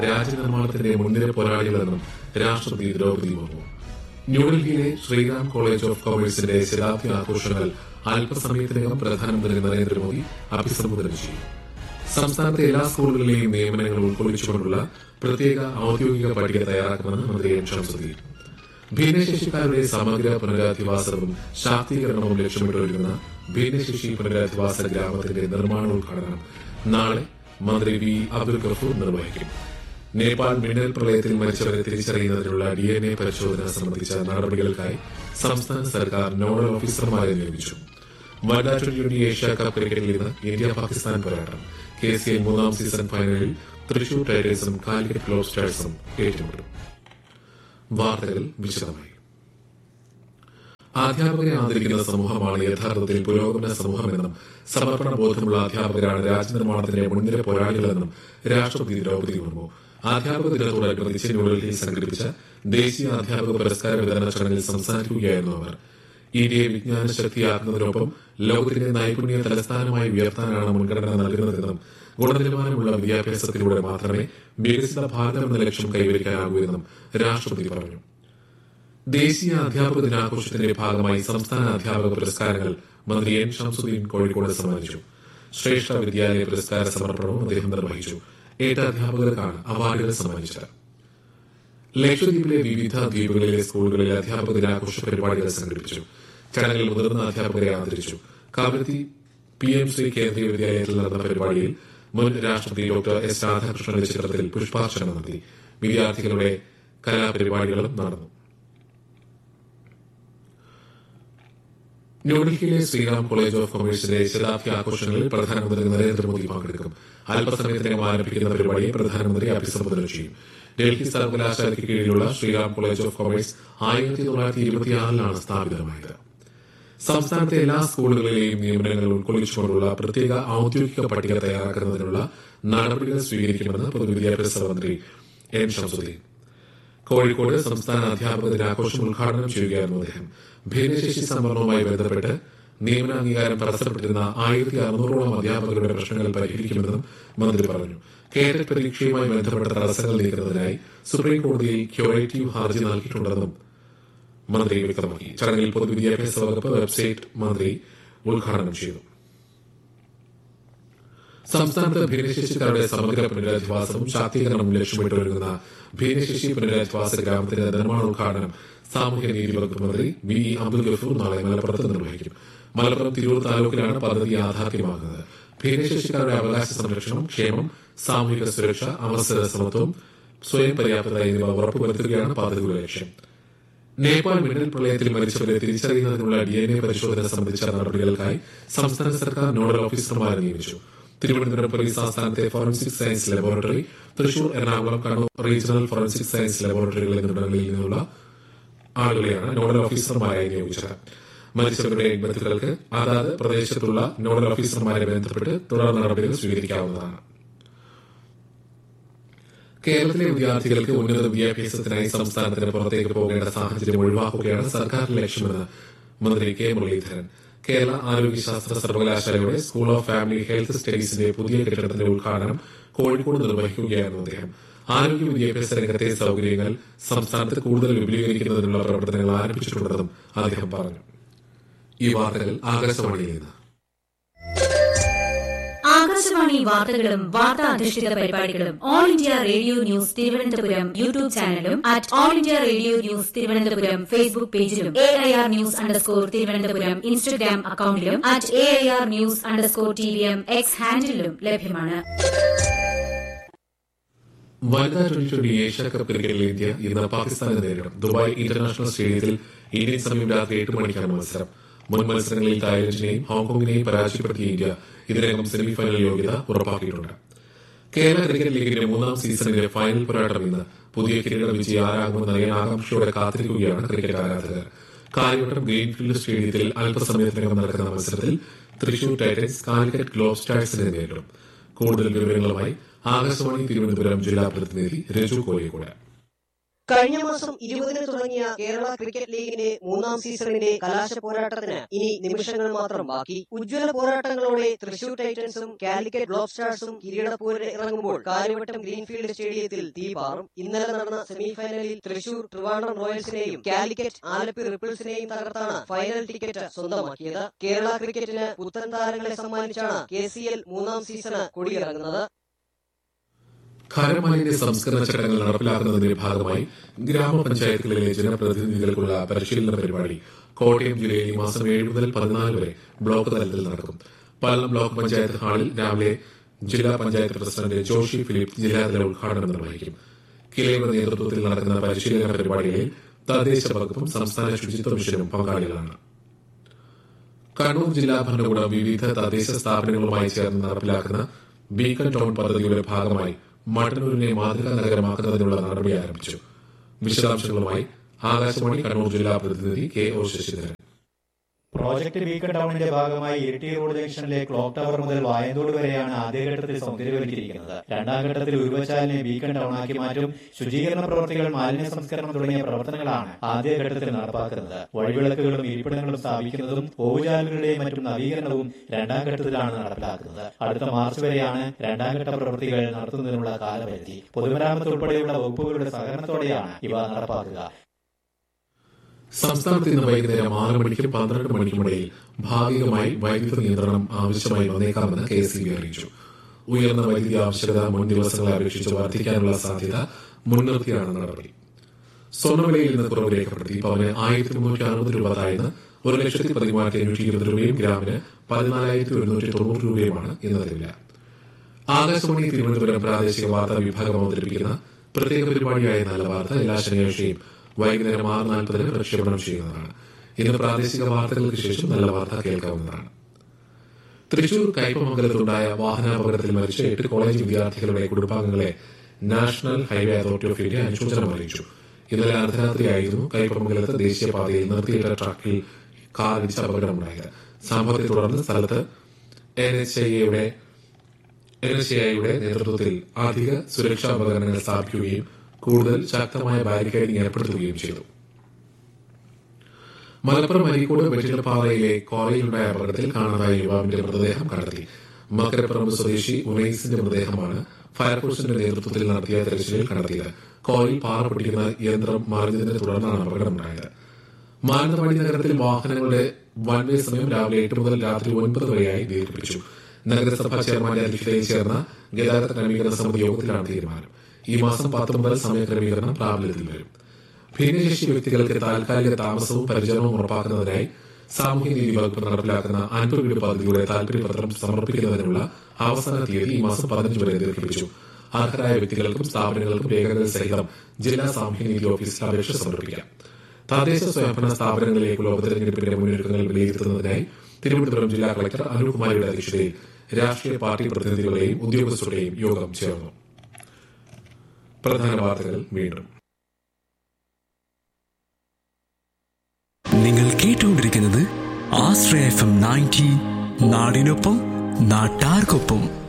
രാജ്യനിർമ്മാണത്തിന്റെ മുൻനിര പോരാളികളെന്നും രാഷ്ട്രപതി ദ്രൗപദി മുർമു ന്യൂഡൽഹിയിലെ ശ്രീറാം കോളേജ് ഓഫ് കൊമേഴ്സിന്റെ ശതാബ്ദി ആഘോഷങ്ങൾ അല്പസമയത്തിനകം പ്രധാനമന്ത്രി നരേന്ദ്രമോദി അഭിസംബോധന ചെയ്യും സംസ്ഥാനത്തെ എല്ലാ സ്കൂളുകളിലെയും നിയമനങ്ങൾ ഉൾക്കൊള്ളിച്ചുകൊണ്ടുള്ള പ്രത്യേക ഔദ്യോഗിക പട്ടിക തയ്യാറാക്കുമെന്ന് മന്ത്രി എൻ ഷംസുദ്ദീൻ ഭിന്നശേഷിക്കാരുടെ സമഗ്ര പുനരധിവാസവും ശാക്തീകരണവും ലക്ഷ്യമിട്ടൊരുങ്ങുന്ന ഭിന്നശേഷി പുനരധിവാസ ഗ്രാമത്തിന്റെ നിർമ്മാണോദ്ഘാടനം നാളെ മന്ത്രി വി അബ്ദുൽ ഗഫൂർ നിർവഹിക്കും നേപ്പാൾ മിന്നൽ പ്രളയത്തിൽ മരിച്ചവരെ തിരിച്ചറിയുന്നതിനുള്ള ഡി എൻ എ പരിശോധന സംബന്ധിച്ച നടപടികൾക്കായി സംസ്ഥാന സർക്കാർ നോഡൽ ഓഫീസർമാരെ നിയമിച്ചു വനിതാ ട്വന്റി ട്വന്റി ഏഷ്യ കപ്പ് ക്രിക്കറ്റിൽ ഇന്ന് ഇന്ത്യ പാകിസ്ഥാൻ പോരാട്ടം കെ സി എൽ മൂന്നാം സീസൺ ഫൈനലിൽ തൃശൂർ ടൈറ്റേഴ്സും കാലിക്കറ്റ് ഗ്ലോബ് സ്റ്റാഴ്സും ഏറ്റുമുട്ടും വാർത്തകൾ വിശദമായി അധ്യാപകരെ ആദരിക്കുന്ന സമൂഹമാണ് യഥാർത്ഥത്തിൽ പുരോഗമന സമൂഹമെന്നും സമർപ്പണ ബോധമുള്ള അധ്യാപകരാണ് രാജ്യനിർമ്മാണത്തിന്റെ മുൻനിര പോരാളികളെന്നും രാഷ്ട്രപതി ദ്രൗപദി മുർമു അധ്യാപക ദിനത്തോടനുബന്ധിച്ച് ന്യൂഡൽഹിയിൽ സംഘടിപ്പിച്ച ദേശീയ അധ്യാപക പുരസ്കാര വിതരണ ചടങ്ങിൽ സംസാരിക്കുകയായിരുന്നു അവർ ഇന്ത്യയെ വിജ്ഞാന ശക്തിയാക്കുന്നതിനൊപ്പം ലോകത്തിന്റെ നൈപുണ്യ തലസ്ഥാനമായി ഉയർത്താനാണ് മുൻഗണന നൽകുന്നതെന്നും ഗുണനിലവാരമുള്ള വിദ്യാഭ്യാസത്തിലൂടെ മാത്രമേ വികസിത ഭാരതം എന്ന ലക്ഷ്യം കൈവരിക്കാനാകൂ എന്നും രാഷ്ട്രപതി പറഞ്ഞു ദേശീയ അധ്യാപക ദിനാഘോഷത്തിന്റെ ഭാഗമായി സംസ്ഥാന അധ്യാപക പുരസ്കാരങ്ങൾ മന്ത്രി എൻ ഷംസുദ്ദീൻ കോഴിക്കോട് സമ്മാനിച്ചു ശ്രേഷ്ഠ വിദ്യാലയ പുരസ്കാര സമർപ്പണവും അദ്ദേഹം നിർവഹിച്ചു എട്ട് അധ്യാപകർക്കാണ് അവാർഡുകൾ സമ്മാനിച്ചത് ലക്ഷദ്വീപിലെ വിവിധ ദ്വീപുകളിലെ സ്കൂളുകളിൽ അധ്യാപക ദിനാഘോഷ പരിപാടികൾ സംഘടിപ്പിച്ചു ചടങ്ങിൽ മുതിർന്ന അധ്യാപകരെ ആദരിച്ചു കാവരത്തി പി എം ശ്രീ കേന്ദ്രീയ വിദ്യാലയത്തിൽ നടന്ന പരിപാടിയിൽ മുൻ രാഷ്ട്രപതി ഡോക്ടർ എസ് രാധാകൃഷ്ണന്റെ ചിത്രത്തിൽ പുഷ്പാർച്ചന നടത്തി വിദ്യാർത്ഥികളുടെ കലാപരിപാടികളും നടന്നു ന്യൂഡൽഹിയിലെ ശ്രീറാം കോളേജ് ഓഫ് കൊമേഴ്സിലെ ശതാബ്ദി ആഘോഷങ്ങളിൽ പ്രധാനമന്ത്രി നരേന്ദ്രമോദി പങ്കെടുക്കും അല്പസമയത്തിനകം ആരംഭിക്കുന്ന പരിപാടിയെ പ്രധാനമന്ത്രി അഭിസംബോധന ചെയ്യും ഡൽഹി സർവകലാശാലയ്ക്ക് കീഴിലുള്ള ശ്രീറാം കോളേജ് ഓഫ് കൊമേഴ്സ് ആയിരത്തി തൊള്ളായിരത്തി ഇരുപത്തിയാറിലാണ് സ്ഥാപിതമായത് സംസ്ഥാനത്തെ എല്ലാ സ്കൂളുകളിലെയും നിയമനങ്ങൾ ഉൾക്കൊള്ളിച്ചുകൊണ്ടുള്ള പ്രത്യേക ഔദ്യോഗിക പട്ടിക തയ്യാറാക്കുന്നതിനുള്ള നടപടികൾ സ്വീകരിക്കുമെന്ന് പൊതുവിദ്യാഭ്യാസ മന്ത്രി എൻ ഷംസുദ്ദീൻ കോഴിക്കോട് സംസ്ഥാന അധ്യാപക ദിനാഘോഷം ഉദ്ഘാടനം ചെയ്യുകയായിരുന്നു അദ്ദേഹം ഭിന്നശേഷി സംവരണവുമായി ബന്ധപ്പെട്ട് നിയമനാംഗീകാരം തടസ്സപ്പെട്ടിരുന്ന ആയിരത്തി അറുന്നൂറോളം അധ്യാപകരുടെ പ്രശ്നങ്ങൾ പരിഹരിക്കുമെന്നും മന്ത്രി പറഞ്ഞു കേരള പരീക്ഷയുമായി ബന്ധപ്പെട്ട തടസ്സങ്ങൾ നീക്കുന്നതിനായി സുപ്രീം കോടതിയിൽ ക്യൂറേറ്റീവ് ഹർജി നൽകിയിട്ടുണ്ടെന്നും മന്ത്രി വ്യക്തമാക്കി ചടങ്ങിൽ പൊതുവിദ്യാഭ്യാസ വകുപ്പ് വെബ്സൈറ്റ് മന്ത്രി ഉദ്ഘാടനം ചെയ്തു സംസ്ഥാനത്ത് ഭിന്നശേഷിക്കാരുടെ സമഗ്ര പുനരധിവാസവും ശാക്തീകരണവും ലക്ഷ്യമിട്ടൊരുങ്ങുന്ന ഭിന്നശേഷി പുനരധിവാസ ഗ്രാമത്തിന്റെ നിർമ്മാണോദ്ഘാടനം സാമൂഹ്യനീതി വകുപ്പ് മന്ത്രി വി ഇ അബ്ദുൽ ഗഫൂർ നാളെ മലപ്പുറത്ത് നിർവഹിക്കും മലപ്പുറം തിരൂർ താലൂക്കിലാണ് പദ്ധതി യാഥാർത്ഥ്യമാകുന്നത് ഭിന്നശേഷിക്കാരുടെ അവകാശ സംരക്ഷണം ക്ഷേമം സാമൂഹിക സുരക്ഷ അവസര സമത്വം സ്വയം പര്യാപ്തത എന്നിവ ഉറപ്പുവരുത്തുകയാണ് പദ്ധതിയുടെ ലക്ഷ്യം നേപ്പാൾ മിന്നൽ പ്രളയത്തിൽ മരിച്ചവരെ തിരിച്ചറിയുന്നതിനുള്ള ഡി എൻ എ പരിശോധന സംബന്ധിച്ച നടപടികൾക്കായി സംസ്ഥാന സർക്കാർ നോഡൽ ഓഫീസർമാരെ നിയമിച്ചു തിരുവനന്തപുരം പോലീസ് ആസ്ഥാനത്തെ forensic science laboratory Thrissur Ernakulam Kannur regional forensic science ലബോറട്ടറികൾ എന്നിവിടങ്ങളിൽ നിന്നുള്ള ആളുകളെയാണ് നോഡൽ ഓഫീസർമാരായി നിയോഗിച്ചത് മരിച്ചവരുടെ ബന്ധുക്കൾക്ക് അതാത് പ്രദേശത്തുള്ള നോഡൽ ഓഫീസർമാരെ ബന്ധപ്പെട്ട് തുടർ നടപടികൾ സ്വീകരിക്കാവുന്നതാണ് കേരളത്തിലെ വിദ്യാർത്ഥികൾക്ക് ഉന്നത വിദ്യാഭ്യാസത്തിനായി സംസ്ഥാനത്തിന് പുറത്തേക്ക് പോകേണ്ട സാഹചര്യം ഒഴിവാക്കുകയാണ് സർക്കാരിന്റെ ലക്ഷ്യമെന്ന് മന്ത്രി കെ മുരളീധരൻ കേരള ആരോഗ്യശാസ്ത്ര സർവകലാശാലയുടെ സ്കൂൾ ഓഫ് ഫാമിലി ഹെൽത്ത് സ്റ്റഡീസിന്റെ പുതിയ കെട്ടിടത്തിന്റെ ഉദ്ഘാടനം കോഴിക്കോട് നിർവഹിക്കുകയായിരുന്നു അദ്ദേഹം ആരോഗ്യ വിദ്യാഭ്യാസ രംഗത്തെ സൌകര്യങ്ങൾ സംസ്ഥാനത്ത് കൂടുതൽ വിപുലീകരിക്കുന്നതിനുള്ള പ്രവർത്തനങ്ങൾ ആരംഭിച്ചിട്ടുണ്ടെന്നും അദ്ദേഹം പറഞ്ഞു ഈ വാർത്തകൾ ആകാശവാണിയിൽ നിന്ന് ആകാശവാണി വാർത്തകളും വാർത്താ അധിഷ്ഠിത പരിപാടികളും all India radio news Thiruvananthapuram YouTube ചാനലും at all India radio news Thiruvananthapuram Facebook പേജിലും A I R news underscore Thiruvananthapuram Instagram അക്കൌണ്ടിലും at A I R news underscore T V M X ഹാൻഡിലും ലഭ്യമാണ് വനിതാ ട്വന്റി ട്വന്റി ഏഷ്യ കപ്പ് ക്രിക്കറ്റിൽ India ഇന്ന് പാകിസ്ഥാനെ നേരിടും ദുബായ് ഇന്റർനാഷണൽ സ്റ്റേഡിയത്തിൽ ഇന്ത്യൻ സമയം രാത്രി എട്ട് മണിക്കാണ് മത്സരം മുൻ മത്സരങ്ങളിൽ തായ്ലൻഡിനെയും ഹോങ്കോങ്ങിനെയും പരാജയപ്പെടുത്തിയ ഇന്ത്യ ഇതിനകം സെമിഫൈനൽ യോഗ്യത ഉറപ്പാക്കിയിട്ടുണ്ട് കേരള ക്രിക്കറ്റ് ലീഗിന്റെ മൂന്നാം സീസണിലെ ഫൈനൽ പോരാട്ടം ഇന്ന് പുതിയ കിരീട വിജയ ആരാകുമെന്ന ആകാംക്ഷയോടെ കാത്തിരിക്കുകയാണ് ക്രിക്കറ്റ് ആരാധകർ കാര്യവട്ടം ഗ്രീൻഫീൽഡ് സ്റ്റേഡിയത്തിൽ അല്പസമയത്തിനകം നടക്കുന്ന മത്സരത്തിൽ തൃശൂർ ടൈറ്റൻസ് കാലിക്കറ്റ് ഗ്ലോബ് സ്റ്റാഴ്സിനെ നേരിടും കൂടുതൽ വിവരങ്ങളുമായി ആകാശവാണി തിരുവനന്തപുരം ജില്ലാ പ്രതിനിധി രജു കോഴിക്കോട് കഴിഞ്ഞ മാസം ഇരുപതിന് തുടങ്ങിയ കേരള ക്രിക്കറ്റ് ലീഗിന്റെ മൂന്നാം സീസണിന്റെ കലാശ പോരാട്ടത്തിന് ഇനി നിമിഷങ്ങൾ മാത്രം ബാക്കി ഉജ്ജ്വല പോരാട്ടങ്ങളോടെ തൃശൂർ ടൈറ്റൻസും കാലിക്കറ്റ് ബ്ലോക്ക് സ്റ്റാർസും കിരീടപ്പോരിന് ഇറങ്ങുമ്പോൾ കാര്യവട്ടം ഗ്രീൻഫീൽഡ് സ്റ്റേഡിയത്തിൽ തീ പാറും ഇന്നലെ നടന്ന സെമിഫൈനലിൽ തൃശൂർ ട്രിവാൻഡ്രം റോയൽസിനെയും കാലിക്കറ്റ് ആലപ്പി റിപ്പിൾസിനെയും തകർത്താണ് ഫൈനൽ ടിക്കറ്റ് സ്വന്തമാക്കിയത് കേരള ക്രിക്കറ്റിന് പുത്തൻ താരങ്ങളെ സമ്മാനിച്ചാണ് കെ സി എൽ മൂന്നാം സീസണ് കൊടിയിറങ്ങുന്നത് ഖരമാലിന്യ സംസ്കരണ ചട്ടങ്ങൾ നടപ്പിലാക്കുന്നതിന്റെ ഭാഗമായി ഗ്രാമപഞ്ചായത്തുകളിലെ ജനപ്രതിനിധികൾക്കുള്ള പരിശീലന പരിപാടി കോട്ടയം ജില്ലയിൽ ഈ മാസം ഏഴ് മുതൽ പതിനാല് വരെ ബ്ലോക്ക് തലത്തിൽ നടക്കും പല്ലം ബ്ലോക്ക് പഞ്ചായത്ത് ഹാളിൽ രാവിലെ ജില്ലാ പഞ്ചായത്ത് പ്രസിഡന്റ് ജോഷി ഫിലിപ്പ് ജില്ലാതല ഉദ്ഘാടനം നിർവഹിക്കും കിലയുടെ നേതൃത്വത്തിൽ നടക്കുന്ന പരിശീലന പരിപാടികളിൽ തദ്ദേശ വകുപ്പും സംസ്ഥാന ശുചിത്വ മിഷനും പങ്കാളികളാണ് കണ്ണൂർ ജില്ലാ ഭരണകൂടം വിവിധ തദ്ദേശ സ്ഥാപനങ്ങളുമായി ചേർന്ന് നടപ്പിലാക്കുന്ന ബീക്കൺ ടൗൺ പദ്ധതിയുടെ ഭാഗമായി മട്ടന്നൂരിനെ മാതൃകാ നഗരമാക്കുന്നതിനുള്ള നടപടി ആരംഭിച്ചു വിശദാംശങ്ങളുമായി ആകാശവാണി കണ്ണൂർ ജില്ലാ പ്രതിനിധി K O Sasidharan project beacon ടൗണിന്റെ ഭാഗമായി ഇരിട്ടി റോഡ് ജംഗ്ഷനിലെ ക്ലോക്ക് ടവർ മുതൽ വായന്തോട് വരെയാണ് ആദ്യഘട്ടത്തിൽ സൗന്ദര്യവൽക്കരിക്കുന്നത് രണ്ടാം ഘട്ടത്തിൽ ഉരുവച്ചാലിനെ ബീക്കൺ ടൗൺ ആക്കി മാറ്റും ശുചീകരണ പ്രവർത്തികൾ മാലിന്യ സംസ്കരണം തുടങ്ങിയ പ്രവർത്തനങ്ങളാണ് ആദ്യഘട്ടത്തിൽ നടപ്പാക്കുന്നത് വഴിവിളക്കുകളും ഇരിപ്പിടങ്ങളും സ്ഥാപിക്കുന്നതും ഓവുചാലുകളുടെയും മറ്റും നവീകരണവും രണ്ടാം ഘട്ടത്തിലാണ് നടപ്പിലാക്കുന്നത് അടുത്ത മാർച്ച് വരെയാണ് രണ്ടാം ഘട്ട പ്രവൃത്തികൾ നടത്തുന്നതിനുള്ള കാലപരിധി പൊതുമരാമത്ത് ഉൾപ്പെടെയുള്ള വകുപ്പുകളുടെ സഹകരണത്തോടെയാണ് ഇവ നടപ്പാക്കുക സംസ്ഥാനത്ത് ഇന്ന് വൈകുന്നേരം ആറ് മണിക്കും പന്ത്രണ്ട് മണിക്കും ഇടയിൽ ഭാഗികമായി വൈദ്യുത നിയന്ത്രണം ആവശ്യമായി വന്നേക്കാമെന്ന് കെ എസ് അറിയിച്ചു ഉയർന്ന വൈദ്യുതി ആവശ്യകത മുൻ ദിവസങ്ങളെ അപേക്ഷിച്ച് വർദ്ധിക്കാനുള്ള സാധ്യത മുൻനിർത്തിയാണ് നടപടി സ്വർണ്ണവിലയിൽ നിന്ന് കുറവ് രേഖപ്പെടുത്തി പവന് ആയിരത്തി മുന്നൂറ്റി അറുപത് രൂപ താഴ്ന്ന് ഒരു ലക്ഷത്തി പതിമൂവായിരത്തി അഞ്ഞൂറ്റി ഇരുപത് രൂപയും ഗ്രാമിന് പതിനാലായിരത്തി ഒരുന്നൂറ്റി തൊണ്ണൂറ് രൂപയുമാണ് ഇന്നത്തെ വില ആകാശവാണി തിരുവനന്തപുരം പ്രാദേശിക വാർത്താ വിഭാഗം അവതരിപ്പിക്കുന്ന പ്രത്യേക പരിപാടിയായ നല്ല വാർത്ത എല്ലാ ശനിയാഴ്ചയും വൈകുന്നേരം ആറ് നാൽപ്പതിന് പ്രക്ഷേപണം ചെയ്യുന്നതാണ് ഇന്ന് പ്രാദേശിക വാർത്തകൾക്ക് ശേഷം നല്ല വാർത്ത കേൾക്കാവുന്നതാണ് തൃശൂർ കയ്പമംഗലത്തുണ്ടായ വാഹനാപകടത്തിൽ മരിച്ച എട്ട് കോളേജ് വിദ്യാർത്ഥികളുടെ കുടുംബാംഗങ്ങളെ national highway authority of India അനുശോചനം അറിയിച്ചു ഇന്നലെ അർദ്ധരാത്രിയായിരുന്നു കയ്പമംഗലത്ത് ദേശീയപാതയിൽ നിർത്തിയിട്ട ട്രക്കിൽ കാർ ഇടിച്ച് അപകടമുണ്ടായത് സംഭവത്തെ തുടർന്ന് സ്ഥലത്ത് എൻ എച്ച് ഐയുടെ എൻ എച്ച് ഐയുടെ നേതൃത്വത്തിൽ അധിക സുരക്ഷാ ഉപകരണങ്ങൾ സ്ഥാപിക്കുകയും കൂടുതൽ ശക്തമായ ബാരിക്കേഡിംഗ് ഏർപ്പെടുത്തുകയും ചെയ്തു മലപ്പുറം അരീക്കോട് വെറ്റിലപ്പാറയിലെ കോളയിലുണ്ടായ അപകടത്തിൽ കാണാതായ യുവാവിന്റെ മൃതദേഹം കണ്ടെത്തി മക്കരപ്പറമ്പ് സ്വദേശി ഉമേസിന്റെ മൃതദേഹമാണ് ഫയർഫോഴ്സിന്റെ നേതൃത്വത്തിൽ നടത്തിയ തെരച്ചിലിൽ കണ്ടെത്തിയത് കോയിൽ പാറ പൊട്ടിക്കുന്ന യന്ത്രം മറിഞ്ഞതിനെ തുടർന്നാണ് അപകടമുണ്ടായത് മാനന്തവാടി നഗരത്തിൽ വാഹനങ്ങളുടെ വൺ വേ സമയം രാവിലെ എട്ട് മുതൽ രാത്രി ഒൻപത് വരെയായി ദീർഘിപ്പിച്ചു നഗരസഭാ ചെയർമാന്റെ അധ്യക്ഷതയിൽ ചേർന്ന ഗതാഗത ക്രമീകരണ സമിതി യോഗത്തിലാണ് തീരുമാനം ഈ മാസം പത്ത് മുതൽ സമയക്രമീകരണം പ്രാബല്യത്തിൽ വരും ഭിന്നശേഷി വ്യക്തികൾക്ക് താൽക്കാലിക താമസവും പരിചരണവും ഉറപ്പാക്കുന്നതിനായി സാമൂഹ്യനീതി വകുപ്പ് നടപ്പിലാക്കുന്ന അൻപത് വീട് പദ്ധതിയുടെ താൽപര്യപത്രം സമർപ്പിക്കുന്നതിനുള്ള അവസാന തീയതി ഈ മാസം പതിനഞ്ച് വരെ ദീർഘിപ്പിച്ചു അർഹരായ വ്യക്തികൾക്കും സ്ഥാപനങ്ങൾക്കും രേഖകൾ സഹിതം ജില്ലാ സാമൂഹ്യനീതി ഓഫീസിൽ അപേക്ഷ സമർപ്പിക്കാം തദ്ദേശ സ്വയംഭരണ സ്ഥാപനങ്ങളിലേക്കുള്ള ഉപതെരഞ്ഞെടുപ്പിന്റെ മുന്നൊരുക്കങ്ങൾ വിലയിരുത്തുന്നതിനായി തിരുവനന്തപുരം ജില്ലാ കളക്ടർ അനിൽകുമാരിയുടെ അധ്യക്ഷതയിൽ രാഷ്ട്രീയ പാർട്ടി പ്രതിനിധികളുടെയും ഉദ്യോഗസ്ഥരുടെയും യോഗം ചേർന്നു പ്രധാന വാർത്തകൾ വീണ്ടും നിങ്ങൾ കേട്ടുകൊണ്ടിരിക്കുന്നത് ആശ്രയ എഫ് എം നയൻറ്റി നാടിനൊപ്പം നാട്ടാർക്കൊപ്പം